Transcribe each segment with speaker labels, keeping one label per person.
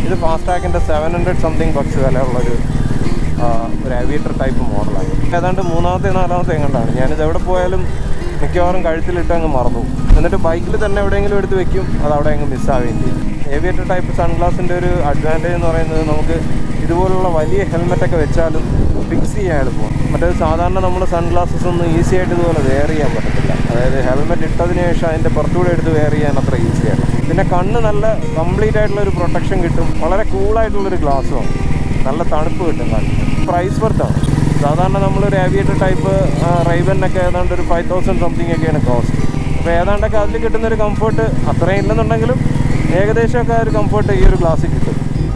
Speaker 1: ഇത് ഫാസ്റ്റാക്കിൻ്റെ seven hundred something bucks വിലയുള്ളൊരു ആ, ഒരു അവിയേറ്റർ ടൈപ്പ് മോഡലാണ് ഏതാണ്ട് മൂന്നാമത്തെ നാലാമത്തെ എങ്ങാണ്ടാണ് ഞാനിത് എവിടെ പോയാലും മിക്കവാറും കഴുത്തിലിട്ട് അങ്ങ് മറന്നു പോകും. എന്നിട്ട് ബൈക്കിൽ തന്നെ എവിടെയെങ്കിലും എടുത്ത് വെക്കും അത് അവിടെ അങ്ങ് മിസ്സാവുകയും ചെയ്യും ഏവിയേറ്റർ ടൈപ്പ് സൺഗ്ലാസിൻ്റെ ഒരു അഡ്വാൻറ്റേജ് എന്ന് പറയുന്നത് നമുക്ക് ഇതുപോലുള്ള വലിയ ഹെൽമെറ്റൊക്കെ വെച്ചാലും ഫിക്സ് ചെയ്യാൻ എളുപ്പമാണ് മറ്റേത് സാധാരണ നമ്മൾ സൺഗ്ലാസസ് ഒന്നും ഈസി ആയിട്ട് ഇതുപോലെ വെയർ ചെയ്യാൻ പറ്റത്തില്ല അതായത് ഹെൽമെറ്റ് ഇട്ടതിന് ശേഷം അതിൻ്റെ പുറത്തൂടെ എടുത്ത് വെയർ ചെയ്യാൻ അത്ര ഈസിയല്ല പിന്നെ കണ്ണ് നല്ല കംപ്ലീറ്റ് ആയിട്ടുള്ള ഒരു പ്രൊട്ടക്ഷൻ കിട്ടും വളരെ കൂളായിട്ടുള്ളൊരു ഗ്ലാസ്സുമാണ് നല്ല തണുപ്പ് കിട്ടും കണ്ണിന് പ്രൈസ് വർത്താണ് സാധാരണ നമ്മളൊരു ഏവിയേറ്റർ ടൈപ്പ് റൈബനൊക്കെ ഏതാണ്ട് ഒരു ഫൈവ് തൗസൻഡ് സംതിങ് ഒക്കെയാണ് കോസ്റ്റ് അപ്പോൾ ഏതാണ്ടൊക്കെ അതിൽ കിട്ടുന്ന ഒരു കംഫർട്ട് അത്രയും ഇല്ലെന്നുണ്ടെങ്കിലും ഏകദേശമൊക്കെ ആ ഒരു കംഫർട്ട് ഈ ഒരു ഗ്ലാസ്സിൽ കിട്ടും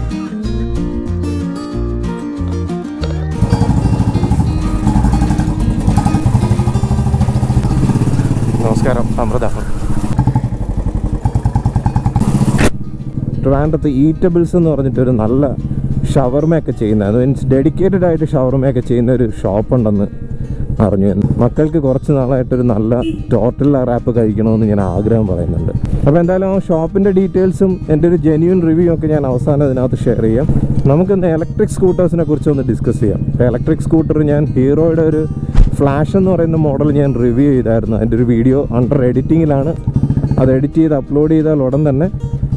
Speaker 1: നമസ്കാരം അമൃതാണ് ട്രിവാൻഡ്രത്ത് ഈറ്റബിൾസ് എന്ന് പറഞ്ഞിട്ടൊരു നല്ല ഷവർമയൊക്കെ ചെയ്യുന്ന മീൻസ് ഡെഡിക്കേറ്റഡ് ആയിട്ട് ഷവർമയൊക്കെ ചെയ്യുന്ന ഒരു ഷോപ്പ് ഉണ്ടെന്ന് അറിഞ്ഞു മക്കൾക്ക് കുറച്ച് നാളായിട്ടൊരു നല്ല ടോട്ടൽ റാപ്പ് കഴിക്കണമെന്ന് ഞാൻ ആഗ്രഹം പറയുന്നുണ്ട് അപ്പോൾ എന്തായാലും ആ ഷോപ്പിൻ്റെ ഡീറ്റെയിൽസും എൻ്റെ ഒരു ജെന്യൂൻ റിവ്യൂ ഒക്കെ ഞാൻ അവസാനം ഇതിനകത്ത് ഷെയർ ചെയ്യാം നമുക്കിന്ന് ഇലക്ട്രിക് സ്കൂട്ടേഴ്സിനെ കുറിച്ച് ഒന്ന് ഡിസ്കസ് ചെയ്യാം ഇപ്പോൾ ഇലക്ട്രിക് സ്കൂട്ടർ ഞാൻ ഹീറോയുടെ ഒരു ഫ്ലാഷ് എന്ന് പറയുന്ന മോഡൽ ഞാൻ റിവ്യൂ ചെയ്തായിരുന്നു അതിൻ്റെ ഒരു വീഡിയോ അണ്ടർ എഡിറ്റിങ്ങിലാണ് അത് എഡിറ്റ് ചെയ്ത് അപ്ലോഡ് ചെയ്താൽ ഉടൻ തന്നെ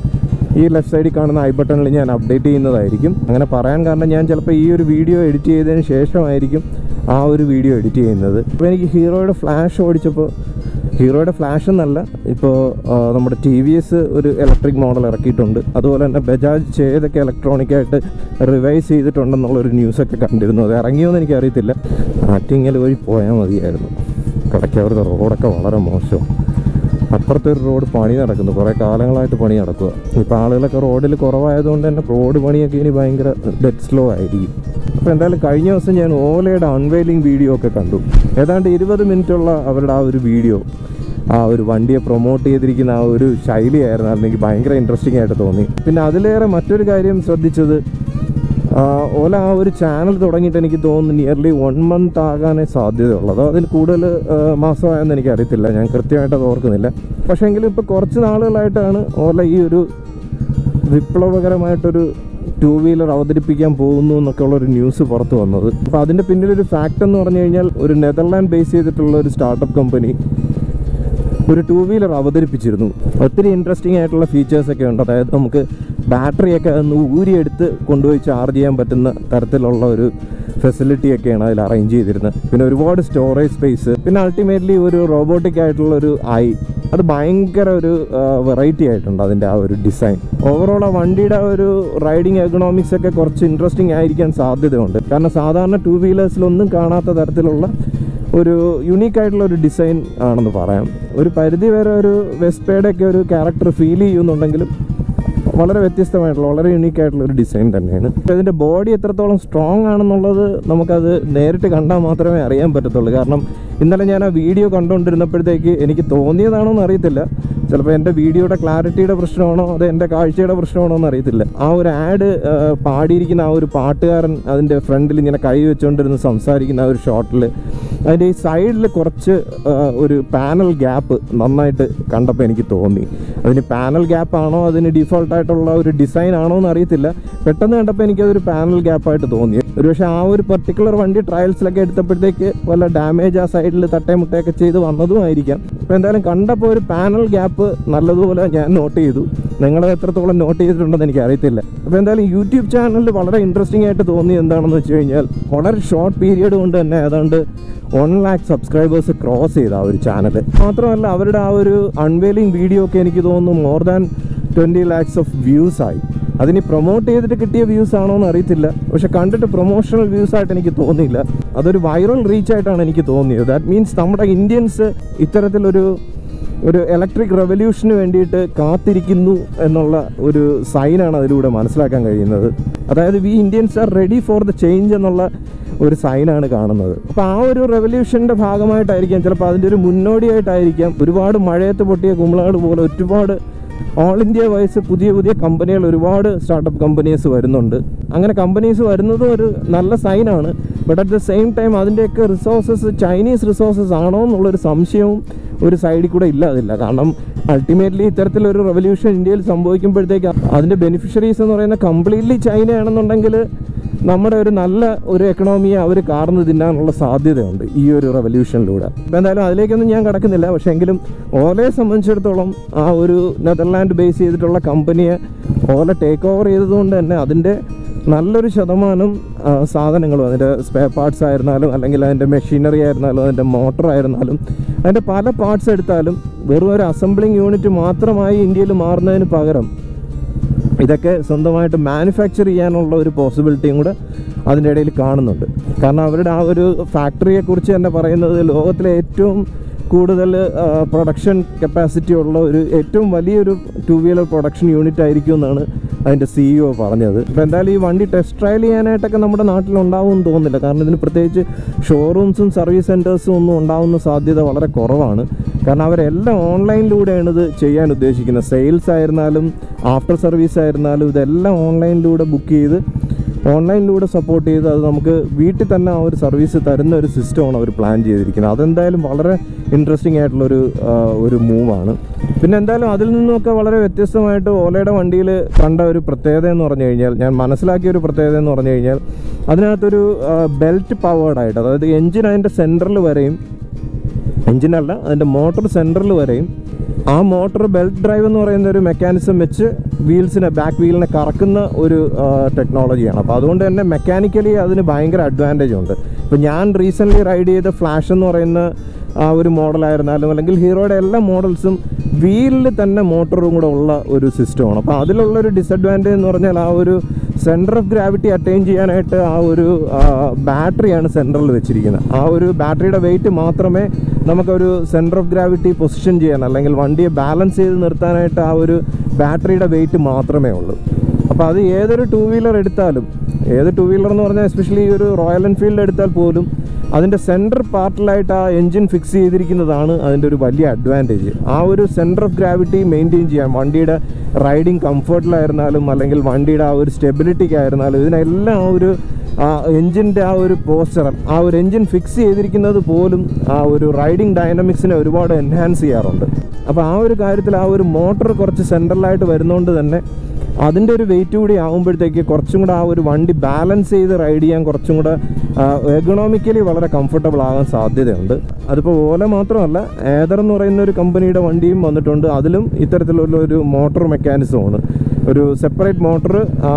Speaker 1: ഈ ലെഫ്റ്റ് സൈഡിൽ കാണുന്ന ഐ ബട്ടണിൽ ഞാൻ അപ്ഡേറ്റ് ചെയ്യുന്നതായിരിക്കും അങ്ങനെ പറയാൻ കാരണം ഞാൻ ചിലപ്പോൾ ഈ ഒരു വീഡിയോ എഡിറ്റ് ചെയ്തതിന് ശേഷമായിരിക്കും ആ ഒരു വീഡിയോ എഡിറ്റ് ചെയ്യുന്നത് അപ്പോൾ എനിക്ക് ഹീറോയുടെ ഫ്ലാഷ് ഓടിച്ചപ്പോൾ ഹീറോയുടെ ഫ്ലാഷ് എന്നല്ല ഇപ്പോൾ നമ്മുടെ ടി വി എസ് ഒരു ഇലക്ട്രിക് മോഡൽ ഇറക്കിയിട്ടുണ്ട് അതുപോലെ തന്നെ ബജാജ് ചെയ്തൊക്കെ ഇലക്ട്രോണിക്കായിട്ട് റിവൈസ് ചെയ്തിട്ടുണ്ടെന്നുള്ളൊരു ന്യൂസൊക്കെ കണ്ടിരുന്നു അത് ഇറങ്ങിയോന്ന് എനിക്കറിയത്തില്ല ആറ്റിങ്ങൽ വഴി പോയാൽ മതിയായിരുന്നു കടയ്ക്കവരുടെ റോഡൊക്കെ വളരെ മോശം അപ്പുറത്തെ ഒരു റോഡ് പണി നടക്കുന്നു കുറേ കാലങ്ങളായിട്ട് പണി നടക്കുക ഇപ്പോൾ ആളുകളൊക്കെ റോഡിൽ കുറവായതുകൊണ്ട് തന്നെ റോഡ് പണിയൊക്കെ ഇനി ഭയങ്കര ഡെഡ് സ്ലോ ആയിരിക്കും അപ്പോൾ എന്തായാലും കഴിഞ്ഞ ദിവസം ഞാൻ ഓലയുടെ അൺവെയിലിംഗ് വീഡിയോ ഒക്കെ കണ്ടു ഏതാണ്ട് ഇരുപത് മിനിറ്റുള്ള അവരുടെ ആ ഒരു വീഡിയോ ആ ഒരു വണ്ടിയെ പ്രൊമോട്ട് ചെയ്തിരിക്കുന്ന ആ ഒരു ശൈലിയായിരുന്നു അത് എനിക്ക് ഭയങ്കര ഇൻട്രസ്റ്റിംഗ് ആയിട്ട് തോന്നി പിന്നെ അതിലേറെ മറ്റൊരു കാര്യം ശ്രദ്ധിച്ചത് ആ, ഓല ആ ഒരു ചാനൽ തുടങ്ങിയിട്ട് എനിക്ക് തോന്നുന്നു നിയർലി വൺ മന്ത് ആകാനേ സാധ്യതയുള്ളത് അതിന് കൂടുതൽ മാസമായെന്ന് എനിക്ക് അറിയത്തില്ല ഞാൻ കൃത്യമായിട്ട് അത് ഓർക്കുന്നില്ല പക്ഷേ എങ്കിലും ഇപ്പോൾ കുറച്ച് നാളുകളായിട്ടാണ് ഓല ഈ ഒരു വിപ്ലവകരമായിട്ടൊരു ടൂ വീലർ അവതരിപ്പിക്കാൻ പോകുന്നു എന്നൊക്കെ ഉള്ള ഒരു ന്യൂസ് പുറത്ത് വന്നത് അപ്പോൾ അതിൻ്റെ പിന്നിലൊരു ഫാക്റ്റ് എന്ന് പറഞ്ഞു കഴിഞ്ഞാൽ ഒരു നെതർലാൻഡ് ബേസ് ചെയ്തിട്ടുള്ള ഒരു സ്റ്റാർട്ടപ്പ് കമ്പനി ഒരു ടൂ വീലർ അവതരിപ്പിച്ചിരുന്നു ഒത്തിരി ഇൻട്രസ്റ്റിംഗ് ആയിട്ടുള്ള ഫീച്ചേഴ്സ് ഒക്കെ ഉണ്ട് അതായത് നമുക്ക് ബാറ്ററിയൊക്കെ ഒന്ന് ഊരിയെടുത്ത് കൊണ്ടുപോയി ചാർജ് ചെയ്യാൻ പറ്റുന്ന തരത്തിലുള്ള ഒരു ഫെസിലിറ്റി ഒക്കെയാണ് അതിൽ അറേഞ്ച് ചെയ്തിരുന്നത് പിന്നെ ഒരുപാട് സ്റ്റോറേജ് സ്പേസ് പിന്നെ അൾട്ടിമേറ്റ്ലി ഒരു റോബോട്ടിക് ആയിട്ടുള്ള ഒരു ഐ അത് ഭയങ്കര ഒരു വെറൈറ്റി ആയിട്ടുണ്ട് അതിൻ്റെ ആ ഒരു ഡിസൈൻ ഓവറോൾ ആ വണ്ടിയുടെ ആ ഒരു റൈഡിങ് എക്കണോമിക്സ് ഒക്കെ കുറച്ച് ഇൻട്രസ്റ്റിംഗ് ആയിരിക്കാൻ സാധ്യതയുണ്ട് കാരണം സാധാരണ ടൂ വീലേഴ്സിലൊന്നും കാണാത്ത തരത്തിലുള്ള ഒരു യുണീക്ക് ആയിട്ടുള്ള ഒരു ഡിസൈൻ ആണെന്ന് പറയാം ഒരു പരിധി വരെ ഒരു വെസ്പയുടെ ഒക്കെ ഒരു ക്യാരക്ടർ ഫീൽ ചെയ്യുന്നുണ്ടെങ്കിലും വളരെ വ്യത്യസ്തമായിട്ടുള്ള വളരെ യുണീക്ക് ആയിട്ടുള്ള ഒരു ഡിസൈൻ തന്നെയാണ് ഇതിൻ്റെ ബോഡി എത്രത്തോളം സ്ട്രോങ് ആണെന്നുള്ളത് നമുക്കത് നേരിട്ട് കണ്ടാൽ മാത്രമേ അറിയാൻ പറ്റത്തുള്ളൂ കാരണം ഇന്നലെ ഞാൻ ആ വീഡിയോ കണ്ടുകൊണ്ടിരുന്നപ്പോഴത്തേക്ക് എനിക്ക് തോന്നിയതാണോ എന്ന് അറിയത്തില്ല ചിലപ്പോൾ എൻ്റെ വീഡിയോയുടെ ക്ലാരിറ്റിയുടെ പ്രശ്നമാണോ അത് എൻ്റെ കാഴ്ചയുടെ പ്രശ്നമാണോ എന്ന് അറിയത്തില്ല ആ ഒരു ആഡ് പാടിയിരിക്കുന്ന ആ ഒരു പാട്ടുകാരൻ അതിൻ്റെ ഫ്രണ്ടിൽ ഇങ്ങനെ കൈ വെച്ചുകൊണ്ടിരുന്ന് സംസാരിക്കുന്ന ആ ഒരു ഷോട്ടിൽ അതിൻ്റെ ഈ സൈഡിൽ കുറച്ച് ആ, ഒരു പാനൽ ഗ്യാപ്പ് നന്നായിട്ട് കണ്ടപ്പോൾ എനിക്ക് തോന്നി അതിന് പാനൽ ഗ്യാപ്പ് ആണോ അതിന് ഡിഫോൾട്ട് ആയിട്ടുള്ള ഒരു ഡിസൈൻ ആണോ എന്ന് അറിയത്തില്ല പെട്ടെന്ന് കണ്ടപ്പോൾ എനിക്കതൊരു പാനൽ ഗ്യാപ്പായിട്ട് തോന്നി ഒരുപക്ഷെ ആ ഒരു പെർട്ടിക്കുലർ വണ്ടി ട്രയൽസിലൊക്കെ എടുത്തപ്പോഴത്തേക്ക് വല്ല ഡാമേജ് ആ സൈഡിൽ തട്ടേ മുട്ടയൊക്കെ ചെയ്ത് വന്നതുമായിരിക്കാം അപ്പോൾ എന്തായാലും കണ്ടപ്പോൾ ഒരു പാനൽ ഗ്യാപ്പ് നല്ലതുപോലെ ഞാൻ നോട്ട് ചെയ്തു നിങ്ങൾ എത്രത്തോളം നോട്ട് ചെയ്തിട്ടുണ്ടെന്ന് എനിക്ക് അറിയത്തില്ല അപ്പോൾ എന്തായാലും യൂട്യൂബ് ചാനലിൽ വളരെ ഇൻട്രസ്റ്റിംഗ് ആയിട്ട് തോന്നി എന്താണെന്ന് വെച്ച് കഴിഞ്ഞാൽ വളരെ ഷോർട്ട് പീരിയഡ് കൊണ്ട് തന്നെ ഏതാണ്ട് വൺ ലാക്ക് സബ്സ്ക്രൈബേഴ്സ് ക്രോസ് ചെയ്ത ആ ഒരു ചാനൽ മാത്രമല്ല അവരുടെ ആ ഒരു അൺവെയിലിംഗ് വീഡിയോ ഒക്കെ എനിക്ക് തോന്നുന്നു more than twenty lakhs of views ആയി അതിന് പ്രൊമോട്ട് ചെയ്തിട്ട് കിട്ടിയ വ്യൂസ് ആണോ എന്ന് അറിയത്തില്ല പക്ഷെ കണ്ടിട്ട് പ്രൊമോഷണൽ വ്യൂസ് ആയിട്ട് എനിക്ക് തോന്നിയില്ല അതൊരു വൈറൽ റീച്ച് ആയിട്ടാണ് എനിക്ക് തോന്നിയത് ദാറ്റ് മീൻസ് നമ്മുടെ ഇന്ത്യൻസ് ഇത്തരത്തിലൊരു ഒരു ഇലക്ട്രിക് റെവല്യൂഷന് വേണ്ടിയിട്ട് കാത്തിരിക്കുന്നു എന്നുള്ള ഒരു സൈനാണ് അതിലൂടെ മനസ്സിലാക്കാൻ കഴിയുന്നത് അതായത് we Indians are ready for the change എന്നുള്ള ഒരു സൈനാണ് കാണുന്നത് അപ്പോൾ ആ ഒരു റെവല്യൂഷൻ്റെ ഭാഗമായിട്ടായിരിക്കാം ചിലപ്പോൾ അതിൻ്റെ ഒരു മുന്നോടിയായിട്ടായിരിക്കാം ഒരുപാട് മഴയത്ത് പൊട്ടിയ കുമ്പളാട് പോലെ ഒരുപാട് ഓൾ ഇന്ത്യ വൈസ് പുതിയ പുതിയ കമ്പനികൾ ഒരുപാട് സ്റ്റാർട്ടപ്പ് കമ്പനീസ് വരുന്നുണ്ട് അങ്ങനെ കമ്പനീസ് വരുന്നതും ഒരു നല്ല സൈനാണ് but at the same time അതിൻ്റെയൊക്കെ റിസോഴ്സസ് ചൈനീസ് റിസോഴ്സസ് ആണോ എന്നുള്ളൊരു സംശയവും ഒരു സൈഡിൽ കൂടെ ഇല്ലാതില്ല കാരണം അൾട്ടിമേറ്റ്ലി ഇത്തരത്തിലൊരു റെവല്യൂഷൻ ഇന്ത്യയിൽ സംഭവിക്കുമ്പോഴത്തേക്ക് അതിൻ്റെ ബെനിഫിഷ്യറീസ് എന്ന് പറയുന്ന കംപ്ലീറ്റ്ലി ചൈനയാണെന്നുണ്ടെങ്കിൽ നമ്മുടെ ഒരു നല്ല ഒരു എക്കണോമിയെ അവർ കാർന്ന് തിന്നാനുള്ള സാധ്യതയുണ്ട് ഈ ഒരു റെവല്യൂഷനിലൂടെ അപ്പോൾ എന്തായാലും അതിലേക്കൊന്നും ഞാൻ കിടക്കുന്നില്ല പക്ഷേ എങ്കിലും ഓലയെ സംബന്ധിച്ചിടത്തോളം ആ ഒരു നെതർലാൻഡ് ബേസ് ചെയ്തിട്ടുള്ള കമ്പനിയെ ഓല ടേക്ക് ഓവർ ചെയ്തതുകൊണ്ട് തന്നെ അതിൻ്റെ നല്ലൊരു ശതമാനം ആ, സാധനങ്ങളും അതിൻ്റെ സ്പെയർ പാർട്സ് ആയിരുന്നാലും അല്ലെങ്കിൽ അതിൻ്റെ മെഷീനറി ആയിരുന്നാലും അതിൻ്റെ മോട്ടർ ആയിരുന്നാലും അതിൻ്റെ പല പാർട്സ് എടുത്താലും വെറും ഒരു അസംബ്ലിങ് യൂണിറ്റ് മാത്രമായി ഇന്ത്യയിൽ മാറുന്നതിന് പകരം ഇതൊക്കെ സ്വന്തമായിട്ട് മാനുഫാക്ചർ ചെയ്യാനുള്ള ഒരു പോസിബിലിറ്റിയും കൂടെ അതിൻ്റെ ഇടയിൽ കാണുന്നുണ്ട് കാരണം അവരുടെ ആ ഒരു ഫാക്ടറിയെ കുറിച്ച് തന്നെ പറയുന്നത് ലോകത്തിലെ ഏറ്റവും കൂടുതൽ പ്രൊഡക്ഷൻ കപ്പാസിറ്റി ഉള്ള ഒരു ഏറ്റവും വലിയൊരു ടു വീലർ പ്രൊഡക്ഷൻ യൂണിറ്റ് ആയിരിക്കും എന്നാണ് അതിൻ്റെ സിഇഒ പറഞ്ഞത് ഇപ്പോൾ എന്തായാലും ഈ വണ്ടി ടെസ്റ്റ് ട്രയൽ ചെയ്യാനായിട്ടൊക്കെ നമ്മുടെ നാട്ടിൽ ഉണ്ടാവുമെന്ന് തോന്നുന്നില്ല കാരണം ഇതിന് പ്രത്യേകിച്ച് ഷോറൂംസും സർവീസ് സെൻറ്റേഴ്സും ഒന്നും ഉണ്ടാവുന്ന സാധ്യത വളരെ കുറവാണ് കാരണം അവരെല്ലാം ഓൺലൈനിലൂടെയാണ് ഇത് ചെയ്യാൻ ഉദ്ദേശിക്കുന്നത് സെയിൽസ് ആയിരുന്നാലും ആഫ്റ്റർ സർവീസ് ആയിരുന്നാലും ഇതെല്ലാം ഓൺലൈനിലൂടെ ബുക്ക് ചെയ്ത് ഓൺലൈനിലൂടെ സപ്പോർട്ട് ചെയ്ത് അത് നമുക്ക് വീട്ടിൽ തന്നെ ആ ഒരു സർവീസ് തരുന്ന ഒരു സിസ്റ്റമാണ് അവർ പ്ലാൻ ചെയ്തിരിക്കുന്നത് അതെന്തായാലും വളരെ ഇൻട്രസ്റ്റിംഗ് ആയിട്ടുള്ളൊരു ആ, ഒരു മൂവാണ് പിന്നെ എന്തായാലും അതിൽ നിന്നൊക്കെ വളരെ വ്യത്യസ്തമായിട്ട് ഓലയുടെ വണ്ടിയിൽ കണ്ട ഒരു പ്രത്യേകത എന്ന് പറഞ്ഞു കഴിഞ്ഞാൽ ഞാൻ മനസ്സിലാക്കിയ ഒരു പ്രത്യേകത എന്ന് പറഞ്ഞു കഴിഞ്ഞാൽ അതിനകത്തൊരു ബെൽറ്റ് പവേർഡായിട്ട് അതായത് എഞ്ചിൻ അതിൻ്റെ സെൻറ്ററിൽ വരെയും എഞ്ചിനല്ല അതിൻ്റെ മോട്ടോർ സെൻറ്ററിൽ വരെയും ആ മോട്ടോർ ബെൽറ്റ് ഡ്രൈവ് എന്ന് പറയുന്ന ഒരു മെക്കാനിസം വെച്ച് വീൽസിനെ ബാക്ക് വീലിനെ കറക്കുന്ന ഒരു ടെക്നോളജിയാണ് അപ്പോൾ അതുകൊണ്ട് തന്നെ മെക്കാനിക്കലി അതിന് ഭയങ്കര അഡ്വാൻറ്റേജ് ഉണ്ട് ഇപ്പോൾ ഞാൻ റീസെൻ്റ്ലി റൈഡ് ചെയ്ത ഫ്ലാഷ് എന്ന് പറയുന്ന ആ ഒരു മോഡലായിരുന്നാലും അല്ലെങ്കിൽ ഹീറോയുടെ എല്ലാ മോഡൽസും വീലിൽ തന്നെ മോട്ടറും കൂടെ ഉള്ള ഒരു സിസ്റ്റമാണ് അപ്പോൾ അതിലുള്ള ഒരു ഡിസഡ്വാൻറ്റേജ് എന്ന് പറഞ്ഞാൽ ആ ഒരു സെൻറ്റർ ഓഫ് ഗ്രാവിറ്റി അറ്റൈൻ ചെയ്യാനായിട്ട് ആ ഒരു ബാറ്ററിയാണ് സെൻറ്ററിൽ വെച്ചിരിക്കുന്നത് ആ ഒരു ബാറ്ററിയുടെ വെയിറ്റ് മാത്രമേ നമുക്കൊരു സെൻറ്റർ ഓഫ് ഗ്രാവിറ്റി പൊസിഷൻ ചെയ്യാൻ അല്ലെങ്കിൽ വണ്ടിയെ ബാലൻസ് ചെയ്ത് നിർത്താനായിട്ട് ആ ഒരു ബാറ്ററിയുടെ വെയിറ്റ് മാത്രമേ ഉള്ളൂ അപ്പോൾ അത് ഏതൊരു ടൂ വീലർ എടുത്താലും ഏത് ടൂ വീലർ എന്ന് പറഞ്ഞാൽ എസ്പെഷ്യലി ഈ ഒരു റോയൽ എൻഫീൽഡ് എടുത്താൽ പോലും അതിൻ്റെ സെൻറ്റർ പാർട്ടിലായിട്ട് ആ എൻജിൻ ഫിക്സ് ചെയ്തിരിക്കുന്നതാണ് അതിൻ്റെ ഒരു വലിയ അഡ്വാൻറ്റേജ് ആ ഒരു സെൻറ്റർ ഓഫ് ഗ്രാവിറ്റി മെയിൻറ്റെയിൻ ചെയ്യാൻ വണ്ടിയുടെ റൈഡിങ് കംഫർട്ടിലായിരുന്നാലും അല്ലെങ്കിൽ വണ്ടിയുടെ ആ ഒരു സ്റ്റെബിലിറ്റിക്കായിരുന്നാലും ഇതിനെല്ലാം ആ ഒരു ആ എൻജിൻ്റെ ആ ഒരു പോസ്റ്റർ ആ ഒരു എൻജിൻ ഫിക്സ് ചെയ്തിരിക്കുന്നത് പോലും ആ ഒരു റൈഡിങ് ഡൈനമിക്സിനെ ഒരുപാട് എൻഹാൻസ് ചെയ്യാറുണ്ട് അപ്പോൾ ആ ഒരു കാര്യത്തിൽ ആ ഒരു മോട്ടർ കുറച്ച് സെൻട്രലായിട്ട് വരുന്നതുകൊണ്ട് തന്നെ അതിൻ്റെ ഒരു വെയിറ്റ് കൂടി ആകുമ്പോഴത്തേക്ക് കുറച്ചും കൂടെ ആ ഒരു വണ്ടി ബാലൻസ് ചെയ്ത് റൈഡ് ചെയ്യാൻ കുറച്ചും കൂടെ എക്കണോമിക്കലി വളരെ കംഫർട്ടബിൾ ആകാൻ സാധ്യതയുണ്ട് അതിപ്പോൾ ഓല മാത്രമല്ല ഏതർ എന്ന് പറയുന്ന ഒരു കമ്പനിയുടെ വണ്ടിയും വന്നിട്ടുണ്ട് അതിലും ഇത്തരത്തിലുള്ള ഒരു മോട്ടോർ മെക്കാനിസമാണ് ഒരു സെപ്പറേറ്റ് മോട്ടർ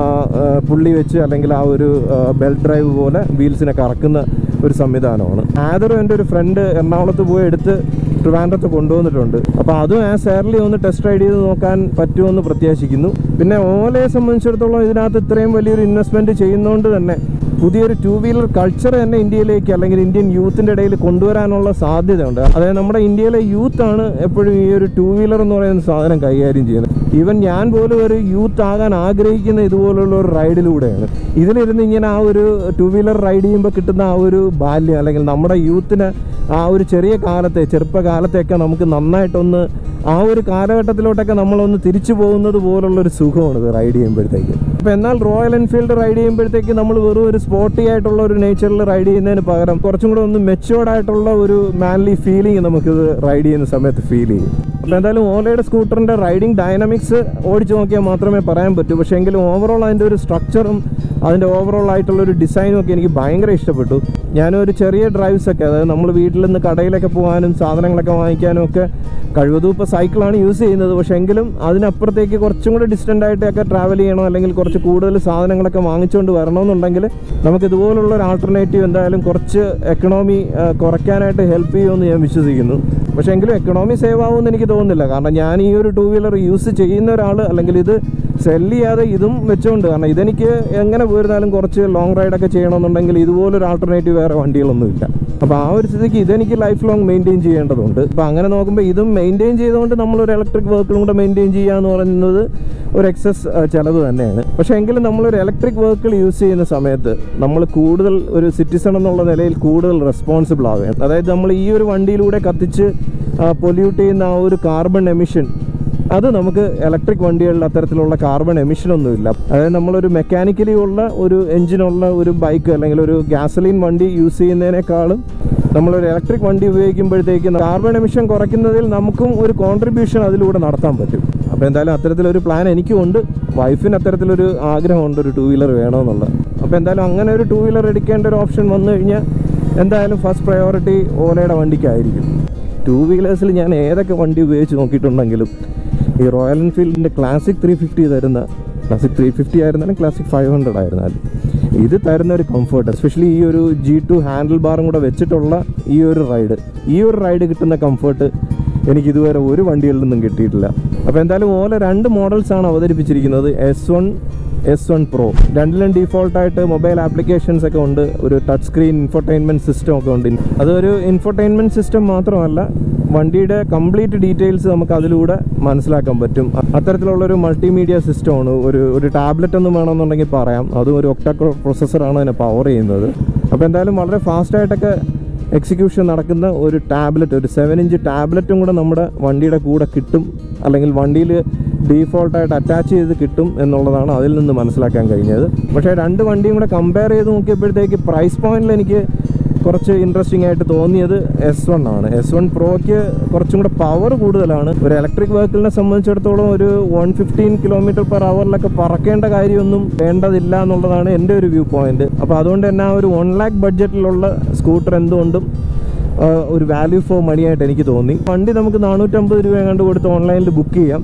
Speaker 1: പുള്ളി വെച്ച് അല്ലെങ്കിൽ ആ ഒരു ബെൽറ്റ് ഡ്രൈവ് പോലെ വീൽസിനെ കറക്കുന്ന ഒരു സംവിധാനമാണ് ആദറും എൻ്റെ ഒരു ഫ്രണ്ട് എറണാകുളത്ത് പോയി എടുത്ത് ട്രിവാൻഡ്രത്ത് കൊണ്ടുവന്നിട്ടുണ്ട് അപ്പോൾ അതും ആ സേർലി ഒന്ന് ടെസ്റ്റ് റൈഡ് ചെയ്ത് നോക്കാൻ പറ്റുമെന്ന് പ്രത്യാശിക്കുന്നു പിന്നെ ഓലയെ സംബന്ധിച്ചിടത്തോളം ഇതിനകത്ത് ഇത്രയും വലിയൊരു ഇൻവെസ്റ്റ്മെൻറ്റ് ചെയ്യുന്നതുകൊണ്ട് തന്നെ പുതിയൊരു ടൂ വീലർ കൾച്ചർ തന്നെ ഇന്ത്യയിലേക്ക് അല്ലെങ്കിൽ ഇന്ത്യൻ യൂത്തിൻ്റെ ഇടയിൽ കൊണ്ടുവരാനുള്ള സാധ്യതയുണ്ട് അതായത് നമ്മുടെ ഇന്ത്യയിലെ യൂത്താണ് എപ്പോഴും ഈ ഒരു ടൂ വീലർ എന്ന് പറയുന്ന സാധനം കൈകാര്യം ചെയ്യുന്നത് ഈവൻ ഞാൻ പോലും ഒരു യൂത്ത് ആകാൻ ആഗ്രഹിക്കുന്ന ഇതുപോലുള്ള ഒരു റൈഡിലൂടെയാണ് ഇതിലിരുന്ന് ഇങ്ങനെ ആ ഒരു ടൂ വീലർ റൈഡ് ചെയ്യുമ്പോൾ കിട്ടുന്ന ആ ഒരു ബാല്യം അല്ലെങ്കിൽ നമ്മുടെ യൂത്തിന് ആ ഒരു ചെറിയ കാലത്തെ ചെറുപ്പകാലത്തെയൊക്കെ നമുക്ക് നന്നായിട്ടൊന്ന് ആ ഒരു കാലഘട്ടത്തിലോട്ടൊക്കെ നമ്മളൊന്ന് തിരിച്ചു പോകുന്നത് പോലുള്ള ഒരു സുഖമാണ് ഇത് റൈഡ് ചെയ്യുമ്പോഴത്തേക്ക് അപ്പോൾ എന്നാൽ റോയൽ എൻഫീൽഡ് റൈഡ് ചെയ്യുമ്പോഴത്തേക്ക് നമ്മൾ വെറും ഒരു സ്പോർട്ടി ആയിട്ടുള്ള ഒരു നേച്ചറിൽ റൈഡ് ചെയ്യുന്നതിന് പകരം കുറച്ചും കൂടെ ഒന്ന് മെച്ചുവേർഡ് ആയിട്ടുള്ള ഒരു മാൻലി ഫീലിംഗ് നമുക്കിത് റൈഡ് ചെയ്യുന്ന സമയത്ത് ഫീൽ ചെയ്യും അപ്പോൾ എന്തായാലും ഓലയുടെ സ്കൂട്ടറിൻ്റെ റൈഡിങ് ഡൈനാമിക്സ് ഓടിച്ചു നോക്കിയാൽ മാത്രമേ പറയാൻ പറ്റൂ പക്ഷേ എങ്കിലും ഓവറോൾ അതിൻ്റെ ഒരു സ്ട്രക്ചറും അതിൻ്റെ ഓവറോൾ ആയിട്ടുള്ള ഒരു ഡിസൈനും ഒക്കെ എനിക്ക് ഭയങ്കര ഇഷ്ടപ്പെട്ടു ഞാനൊരു ചെറിയ ഡ്രൈവ്സ് ഒക്കെ അതായത് നമ്മൾ വീട്ടിൽ നിന്ന് കടയിലൊക്കെ പോകാനും സാധനങ്ങളൊക്കെ വാങ്ങിക്കാനും ഒക്കെ കഴിവതും ഇപ്പോൾ സൈക്കിളാണ് യൂസ് ചെയ്യുന്നത് പക്ഷേ എങ്കിലും അതിനപ്പുറത്തേക്ക് കുറച്ചും കൂടെ ഡിസ്റ്റൻ്റ് ആയിട്ടൊക്കെ ട്രാവൽ ചെയ്യണം അല്ലെങ്കിൽ കുറച്ച് കൂടുതൽ സാധനങ്ങളൊക്കെ വാങ്ങിച്ചുകൊണ്ട് വരണമെന്നുണ്ടെങ്കിൽ നമുക്ക് ഇതുപോലുള്ള ഒരു ആൾട്ടർനേറ്റീവ് എന്തായാലും കുറച്ച് എക്കണോമി കുറയ്ക്കാനായിട്ട് ഹെൽപ്പ് ചെയ്യുമെന്ന് ഞാൻ വിശ്വസിക്കുന്നു പക്ഷേ എങ്കിലും എക്കണോമി സേവ് ആവുമെന്ന് എനിക്ക് തോന്നുന്നില്ല കാരണം ഞാൻ ഈ ഒരു ടൂ വീലർ യൂസ് ചെയ്യുന്ന ഒരാൾ അല്ലെങ്കിൽ ഇത് സെല് ചെയ്യാതെ ഇതും വെച്ചുകൊണ്ട് കാരണം ഇതെനിക്ക് എങ്ങനെ പോയിരുന്നാലും കുറച്ച് ലോങ് റൈഡൊക്കെ ചെയ്യണമെന്നുണ്ടെങ്കിൽ ഇതുപോലൊരു ആൾട്ടർനേറ്റീവ് വേറെ വണ്ടികളൊന്നുമില്ല അപ്പോൾ ആ ഒരു സ്ഥിതിക്ക് ഇതെനിക്ക് ലൈഫ് ലോങ് മെയിൻറ്റെയിൻ ചെയ്യേണ്ടതുണ്ട് അപ്പോൾ അങ്ങനെ നോക്കുമ്പോൾ ഇതും മെയിൻറ്റെയിൻ ചെയ്തുകൊണ്ട് നമ്മളൊരു ഇലക്ട്രിക് വെഹിക്കിളും കൂടെ മെയിൻറ്റെയിൻ ചെയ്യുക എന്ന് പറയുന്നത് ഒരു എക്സസ് ചിലവ് തന്നെയാണ് പക്ഷേ എങ്കിലും നമ്മളൊരു ഇലക്ട്രിക് വെഹിക്കിൾ യൂസ് ചെയ്യുന്ന സമയത്ത് നമ്മൾ കൂടുതൽ ഒരു സിറ്റിസൺ എന്നുള്ള നിലയിൽ കൂടുതൽ റെസ്പോൺസിബിൾ ആവുകയാണ് അതായത് നമ്മൾ ഈ ഒരു വണ്ടിയിലൂടെ കത്തിച്ച് പൊല്യൂട്ട് ചെയ്യുന്ന ആ ഒരു കാർബൺ എമിഷൻ അത് നമുക്ക് ഇലക്ട്രിക് വണ്ടികളിൽ അത്തരത്തിലുള്ള കാർബൺ എമിഷൻ ഒന്നുമില്ല അതായത് നമ്മളൊരു മെക്കാനിക്കലി ഉള്ള ഒരു എഞ്ചിനുള്ള ഒരു ബൈക്ക് അല്ലെങ്കിൽ ഒരു ഗ്യാസലീൻ വണ്ടി യൂസ് ചെയ്യുന്നതിനേക്കാളും നമ്മളൊരു ഇലക്ട്രിക് വണ്ടി ഉപയോഗിക്കുമ്പോഴത്തേക്ക് കാർബൺ എമിഷൻ കുറയ്ക്കുന്നതിൽ നമുക്കും ഒരു കോൺട്രിബ്യൂഷൻ അതിലൂടെ നടത്താൻ പറ്റും അപ്പോൾ എന്തായാലും അത്തരത്തിലൊരു പ്ലാൻ എനിക്കും ഉണ്ട് വൈഫിന് അത്തരത്തിലൊരു ആഗ്രഹമുണ്ട് ഒരു ടൂ വീലർ വേണമെന്നുള്ളത് അപ്പോൾ എന്തായാലും അങ്ങനെ ഒരു ടൂ വീലർ എടുക്കേണ്ട ഒരു ഓപ്ഷൻ വന്നു കഴിഞ്ഞാൽ എന്തായാലും ഫസ്റ്റ് പ്രയോറിറ്റി ഓലയുടെ വണ്ടിക്കായിരിക്കും ടൂ വീലേഴ്സിൽ ഞാൻ ഏതൊക്കെ വണ്ടി ഉപയോഗിച്ച് നോക്കിയിട്ടുണ്ടെങ്കിലും ഈ റോയൽ എൻഫീൽഡിൻ്റെ ക്ലാസിക് ത്രീ ഫിഫ്റ്റി തരുന്ന ക്ലാസിക് ത്രീ ഫിഫ്റ്റി ആയിരുന്നാലും ക്ലാസിക് ഫൈവ് ഹൺഡ്രഡ് ആയിരുന്നാലും ഇത് തരുന്ന ഒരു കംഫർട്ട് എസ്പെഷ്യലി ഈ ഒരു ജി ടു ഹാൻഡിൽ ബാറും കൂടെ വെച്ചിട്ടുള്ള ഈ ഒരു റൈഡ് ഈ ഒരു റൈഡ് കിട്ടുന്ന കംഫർട്ട് എനിക്ക് ഇതുവരെ ഒരു വണ്ടികളിൽ നിന്നും കിട്ടിയിട്ടില്ല അപ്പോൾ എന്തായാലും ഓല രണ്ട് മോഡൽസ് ആണ് അവതരിപ്പിച്ചിരിക്കുന്നത് S one S one pro രണ്ടിലും ഡീഫോൾട്ടായിട്ട് മൊബൈൽ ആപ്ലിക്കേഷൻസ് ഒക്കെ ഉണ്ട് ഒരു ടച്ച് സ്ക്രീൻ ഇൻഫർടൈൻമെൻറ്റ് സിസ്റ്റം ഒക്കെ ഉണ്ട് അതൊരു ഇൻഫർടൈൻമെൻറ്റ് സിസ്റ്റം മാത്രമല്ല വണ്ടിയുടെ കംപ്ലീറ്റ് ഡീറ്റെയിൽസ് നമുക്ക് അതിലൂടെ മനസ്സിലാക്കാൻ പറ്റും അ- അത്തരത്തിലുള്ളൊരു മൾട്ടിമീഡിയ സിസ്റ്റമാണ് ഒരു ഒരു ടാബ്ലറ്റ് ഒന്നും വേണമെന്നുണ്ടെങ്കിൽ പറയാം അതും ഒരു ഒക്ടാക്രോ പ്രോസസ്സറാണ് അതിനെ പവർ ചെയ്യുന്നത് അപ്പോൾ എന്തായാലും വളരെ ഫാസ്റ്റായിട്ടൊക്കെ എക്സിക്യൂഷൻ നടക്കുന്ന ഒരു ടാബ്ലറ്റ് ഒരു സെവൻ ഇഞ്ച് ടാബ്ലറ്റും കൂടെ നമ്മുടെ വണ്ടിയുടെ കൂടെ കിട്ടും അല്ലെങ്കിൽ വണ്ടിയിൽ ഡീഫോൾട്ടായിട്ട് അറ്റാച്ച് ചെയ്ത് കിട്ടും എന്നുള്ളതാണ് അതിൽ നിന്ന് മനസ്സിലാക്കാൻ കഴിഞ്ഞത് പക്ഷേ രണ്ട് വണ്ടിയും കൂടെ കമ്പയർ ചെയ്ത് നോക്കിയപ്പോഴത്തേക്ക് പ്രൈസ് പോയിന്റിൽ എനിക്ക് കുറച്ച് ഇൻട്രസ്റ്റിംഗ് ആയിട്ട് തോന്നിയത് എസ് വൺ ആണ് എസ് വൺ പ്രോയ്ക്ക് കുറച്ചും കൂടെ പവർ കൂടുതലാണ് ഒരു ഇലക്ട്രിക് വെഹിക്കിളിനെ സംബന്ധിച്ചിടത്തോളം ഒരു വൺ ഫിഫ്റ്റീൻ കിലോമീറ്റർ പെർ അവറിലൊക്കെ പറക്കേണ്ട കാര്യമൊന്നും വേണ്ടതില്ല എന്നുള്ളതാണ് എൻ്റെ ഒരു വ്യൂ പോയിന്റ് അപ്പോൾ അതുകൊണ്ട് തന്നെ ആ ഒരു വൺ ലാക്ക് ബഡ്ജറ്റിലുള്ള സ്കൂട്ടർ എന്തുകൊണ്ടും ആ, ഒരു വാല്യൂ ഫോർ മണിയായിട്ട് എനിക്ക് തോന്നി വണ്ടി നമുക്ക് നാനൂറ്റമ്പത് രൂപ കണ്ട് കൊടുത്ത് ഓൺലൈനിൽ ബുക്ക് ചെയ്യാം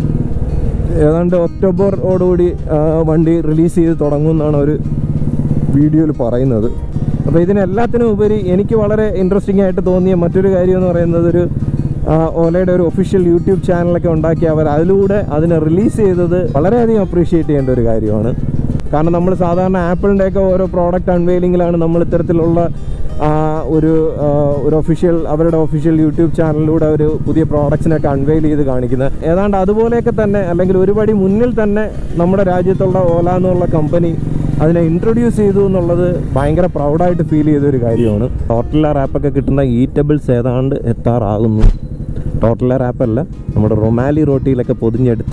Speaker 1: ഏതാണ്ട് ഒക്ടോബറോടുകൂടി ആ, വണ്ടി റിലീസ് ചെയ്ത് തുടങ്ങുമെന്നാണ് ഒരു വീഡിയോയിൽ പറയുന്നത് അപ്പോൾ ഇതിനെല്ലാത്തിനും ഉപരി എനിക്ക് വളരെ ഇൻട്രസ്റ്റിംഗ് ആയിട്ട് തോന്നിയ മറ്റൊരു കാര്യം എന്ന് പറയുന്നത് ഒരു ആ, ഓലയുടെ ഒരു ഒഫീഷ്യൽ യൂട്യൂബ് ചാനലൊക്കെ ഉണ്ടാക്കി അവർ അതിലൂടെ അതിനെ റിലീസ് ചെയ്തത് വളരെയധികം അപ്രീഷിയേറ്റ് ചെയ്യേണ്ട ഒരു കാര്യമാണ് കാരണം നമ്മൾ സാധാരണ ആപ്പിളിൻ്റെയൊക്കെ ഓരോ പ്രോഡക്റ്റ് അൺവെയിലിങ്ങിലാണ് നമ്മൾ ഇത്തരത്തിലുള്ള ആ, ഒരു ആ, ഒരു ഒഫീഷ്യൽ അവരുടെ ഒഫീഷ്യൽ യൂട്യൂബ് ചാനലിലൂടെ ഒരു പുതിയ പ്രോഡക്ട്സിനൊക്കെ അൺവെയിൽ ചെയ്ത് കാണിക്കുന്നത് ഏതാണ്ട് അതുപോലെയൊക്കെ തന്നെ അല്ലെങ്കിൽ ഒരു പടി മുന്നിൽ തന്നെ നമ്മുടെ രാജ്യത്തുള്ള ഓല എന്നുള്ള കമ്പനി അതിനെ ഇൻട്രൊഡ്യൂസ് ചെയ്തു എന്നുള്ളത് ഭയങ്കര പ്രൗഡായിട്ട് ഫീൽ ചെയ്ത ഒരു കാര്യമാണ് ടോട്ടലാർ ആപ്പൊക്കെ കിട്ടുന്ന ഈറ്റബിൾസ് ഏതാണ്ട് എത്താറാകുന്നു ടോട്ടലാർ ആപ്പല്ല നമ്മുടെ റൊമാലി റോട്ടിയിലൊക്കെ പൊതിഞ്ഞെടുത്ത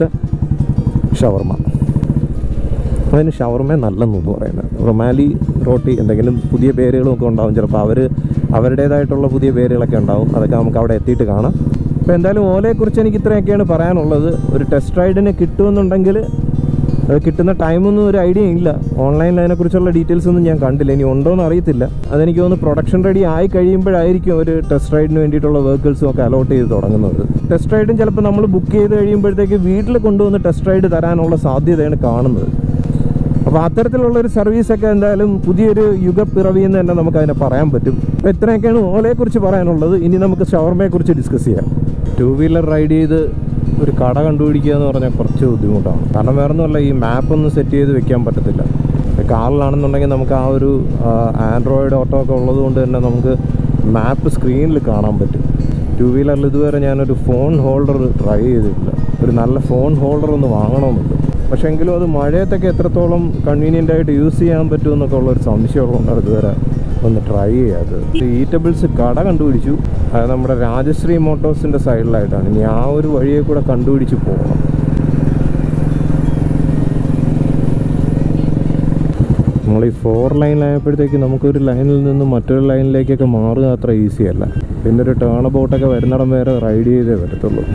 Speaker 1: ഷവർമ അതിന് ഷവർമ നല്ലെന്നു പറയുന്നത് റൊമാലി റോട്ടി എന്തെങ്കിലും പുതിയ പേരുകളും ഒക്കെ ഉണ്ടാവും ചിലപ്പോൾ അവർ അവരുടേതായിട്ടുള്ള പുതിയ പേരുകളൊക്കെ ഉണ്ടാവും അതൊക്കെ നമുക്ക് അവിടെ എത്തിയിട്ട് കാണാം അപ്പോൾ എന്തായാലും ഓലയെക്കുറിച്ച് എനിക്ക് ഇത്രയൊക്കെയാണ് പറയാനുള്ളത് ഒരു ടെസ്റ്റ് റൈഡിന് കിട്ടുമെന്നുണ്ടെങ്കിൽ അത് കിട്ടുന്ന ടൈമൊന്നും ഒരു ഐഡിയ ഇല്ല ഓൺലൈനിൽ അതിനെക്കുറിച്ചുള്ള ഡീറ്റെയിൽസ് ഒന്നും ഞാൻ കണ്ടില്ല ഇനി ഉണ്ടോ എന്ന് അറിയത്തില്ല അതെനിക്ക് തോന്നുന്നു പ്രൊഡക്ഷൻ റെഡി ആയി കഴിയുമ്പോഴായിരിക്കും ഒരു ടെസ്റ്റ് റൈഡിന് വേണ്ടിയിട്ടുള്ള വെഹിക്കിൾസും ഒക്കെ അലോട്ട് ചെയ്ത് തുടങ്ങുന്നത് ടെസ്റ്റ് റൈഡും ചിലപ്പോൾ നമ്മൾ ബുക്ക് ചെയ്ത് കഴിയുമ്പോഴത്തേക്ക് വീട്ടിൽ കൊണ്ടുവന്ന് ടെസ്റ്റ് റൈഡ് തരാനുള്ള സാധ്യതയാണ് കാണുന്നത് അപ്പോൾ അത്തരത്തിലുള്ള ഒരു സർവീസൊക്കെ എന്തായാലും പുതിയൊരു യുഗപ്പിറവി എന്ന് തന്നെ നമുക്ക് അതിനെ പറയാൻ പറ്റും അപ്പോൾ ഇത്രയൊക്കെയാണ് ഓലയെക്കുറിച്ച് പറയാനുള്ളത് ഇനി നമുക്ക് ഷവർമയെക്കുറിച്ച് ഡിസ്കസ് ചെയ്യാം ടൂ വീലർ റൈഡ് ചെയ്ത് ഒരു കട കണ്ടുപിടിക്കുക എന്ന് പറഞ്ഞാൽ കുറച്ച് ബുദ്ധിമുട്ടാണ് കാരണം വേറെ ഒന്നുമല്ല ഈ മാപ്പ് ഒന്നും സെറ്റ് ചെയ്ത് വെക്കാൻ പറ്റത്തില്ല കാറിലാണെന്നുണ്ടെങ്കിൽ നമുക്ക് ആ ഒരു ആൻഡ്രോയിഡ് ഓട്ടോ ഒക്കെ ഉള്ളത് കൊണ്ട് തന്നെ നമുക്ക് മാപ്പ് സ്ക്രീനിൽ കാണാൻ പറ്റും ടൂ വീലറിൽ ഇതുവരെ ഞാനൊരു ഫോൺ ഹോൾഡർ ട്രൈ ചെയ്തിട്ടില്ല ഒരു നല്ല ഫോൺ ഹോൾഡർ ഒന്ന് വാങ്ങണമെന്നുണ്ട് പക്ഷേ എങ്കിലും അത് മഴയത്തൊക്കെ എത്രത്തോളം കൺവീനിയൻ്റ് ആയിട്ട് യൂസ് ചെയ്യാൻ പറ്റുമെന്നൊക്കെ ഉള്ളൊരു സംശയമുള്ളതുകൊണ്ടാണ് ഇതുവരെ ഒന്ന് ട്രൈ ചെയ്യാത്തത് ഈറ്റബിൾസ് കട കണ്ടുപിടിച്ചു അത് നമ്മുടെ രാജശ്രീ മോട്ടോഴ്സിൻ്റെ സൈഡിലായിട്ടാണ് ഇനി ആ ഒരു വഴിയെ കൂടെ കണ്ടുപിടിച്ച് പോകണം നമ്മൾ ഈ ഫോർ ലൈനിലായപ്പോഴത്തേക്ക് നമുക്കൊരു ലൈനിൽ നിന്ന് മറ്റൊരു ലൈനിലേക്കൊക്കെ മാറുക അത്ര ഈസി അല്ല പിന്നെ ഒരു ടേൺ അബൌട്ടൊക്കെ വരുന്നിടം വരെ റൈഡ് ചെയ്തേ വരത്തുള്ളൂ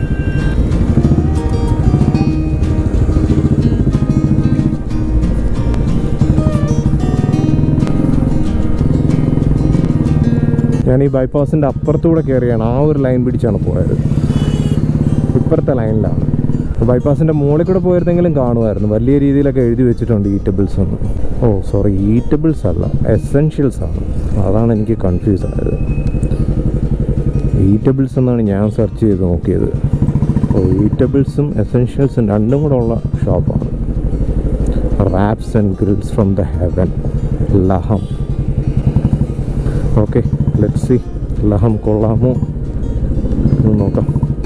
Speaker 1: ഞാൻ ഈ ബൈപ്പാസിൻ്റെ അപ്പുറത്തൂടെ കയറിയാണ് ആ ഒരു ലൈൻ പിടിച്ചാണ് പോയത് ഇപ്പുറത്തെ ലൈനിലാണ് ബൈപ്പാസിൻ്റെ മുകളിൽ കൂടെ പോയിരുന്നെങ്കിലും കാണുമായിരുന്നു വലിയ രീതിയിലൊക്കെ എഴുതി വെച്ചിട്ടുണ്ട് ഈറ്റബിൾസ് എന്ന് ഓ സോറി ഈറ്റബിൾസ് അല്ല എസെൻഷ്യൽസ് ആണ് അതാണ് എനിക്ക് കൺഫ്യൂസ് ആയത് ഈറ്റബിൾസ് എന്നാണ് ഞാൻ സെർച്ച് ചെയ്ത് നോക്കിയത് ഓ ഈറ്റബിൾസും എസെൻഷ്യൽസും രണ്ടും കൂടെ ഉള്ള ഷോപ്പാണ് wraps and grills from the heaven Laham okay let see Laham കൊള്ളാമോ എന്ന് നോക്കാം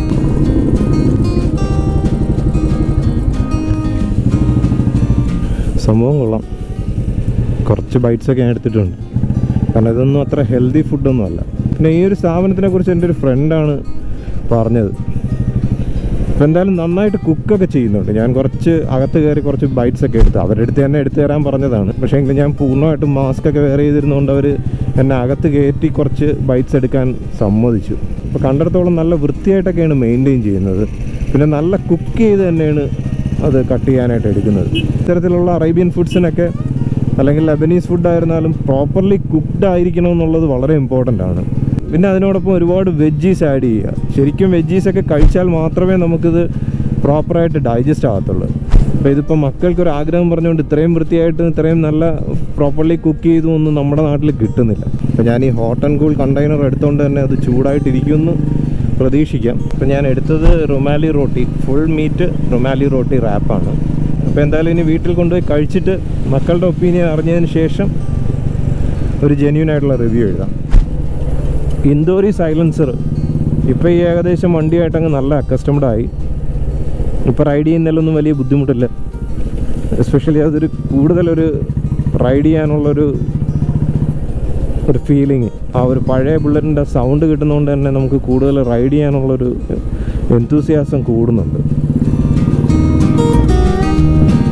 Speaker 1: സംഭവം കൊള്ളാം കുറച്ച് ബൈറ്റ്സ് ഒക്കെ ഞാൻ എടുത്തിട്ടുണ്ട് കാരണം ഇതൊന്നും അത്ര ഹെൽത്തി ഫുഡൊന്നും അല്ല പിന്നെ ഈ ഒരു സ്ഥാപനത്തിനെ കുറിച്ച് എൻ്റെ ഒരു ഫ്രണ്ടാണ് പറഞ്ഞത് അപ്പോൾ എന്തായാലും നന്നായിട്ട് കുക്കൊക്കെ ചെയ്യുന്നുണ്ട് ഞാൻ കുറച്ച് അകത്ത് കയറി കുറച്ച് ബൈറ്റ്സ് ഒക്കെ എടുത്തു അവരുടെ അടുത്ത് തന്നെ എടുത്തു തരാൻ പറഞ്ഞതാണ് പക്ഷേ എങ്കിൽ ഞാൻ പൂർണ്ണമായിട്ടും മാസ്ക് ഒക്കെ വെയർ ചെയ്തിരുന്നതുകൊണ്ട് അവർ എന്നെ അകത്ത് കയറ്റി കുറച്ച് ബൈറ്റ്സ് എടുക്കാൻ സമ്മതിച്ചു അപ്പോൾ കണ്ടിടത്തോളം നല്ല വൃത്തിയായിട്ടൊക്കെയാണ് മെയിൻറ്റെയിൻ ചെയ്യുന്നത് പിന്നെ നല്ല കുക്ക് ചെയ്ത് തന്നെയാണ് അത് കട്ട് ചെയ്യാനായിട്ട് എടുക്കുന്നത് ഇത്തരത്തിലുള്ള അറേബ്യൻ ഫുഡ്സിനൊക്കെ അല്ലെങ്കിൽ ലബനീസ് ഫുഡ് ആയിരുന്നാലും പ്രോപ്പർലി കുക്ക്ഡ് ആയിരിക്കണം എന്നുള്ളത് വളരെ ഇമ്പോർട്ടൻ്റ് ആണ് പിന്നെ അതിനോടൊപ്പം ഒരുപാട് വെജീസ് ആഡ് ചെയ്യുക ശരിക്കും വെജീസ് ഒക്കെ കഴിച്ചാൽ മാത്രമേ നമുക്കിത് പ്രോപ്പറായിട്ട് ഡൈജസ്റ്റ് ആകത്തുള്ളൂ അപ്പോൾ ഇതിപ്പോൾ മക്കൾക്കൊരു ആഗ്രഹം പറഞ്ഞുകൊണ്ട് ഇത്രയും വൃത്തിയായിട്ട് ഇത്രയും നല്ല പ്രോപ്പർലി കുക്ക് ചെയ്തു ഒന്നും നമ്മുടെ നാട്ടിൽ കിട്ടുന്നില്ല അപ്പോൾ ഞാൻ ഈ ഹോട്ട് ആൻഡ് കൂൾ കണ്ടെയ്നർ എടുത്തുകൊണ്ട് തന്നെ അത് ചൂടായിട്ടിരിക്കുമെന്ന് പ്രതീക്ഷിക്കാം അപ്പോൾ ഞാൻ എടുത്തത് റുമാലി റോട്ടി ഫുൾ മീറ്റ് റുമാലി റോട്ടി റാപ്പാണ് അപ്പോൾ എന്തായാലും ഇനി വീട്ടിൽ കൊണ്ടുപോയി കഴിച്ചിട്ട് മക്കളുടെ ഒപ്പീനിയൻ അറിഞ്ഞതിന് ശേഷം ഒരു ജെന്യൂൻ ആയിട്ടുള്ള റിവ്യൂ എഴുതാം ഇൻഡോറി സൈലൻസർ ഇപ്പോൾ ഈ ഏകദേശം വണ്ടിയായിട്ട് അങ്ങ് നല്ല അക്കസ്റ്റംഡ് ആയി ഇപ്പോൾ റൈഡ് ചെയ്യുന്നതിലൊന്നും വലിയ ബുദ്ധിമുട്ടില്ല എസ്പെഷ്യലി അതൊരു കൂടുതലൊരു റൈഡ് ചെയ്യാനുള്ളൊരു ഒരു ഫീലിംഗ് ആ ഒരു പഴയ ബുള്ളറ്റിൻ്റെ സൗണ്ട് കിട്ടുന്നതുകൊണ്ട് തന്നെ നമുക്ക് കൂടുതൽ റൈഡ് ചെയ്യാനുള്ളൊരു എന്തൂസിയാസം കൂടുന്നുണ്ട്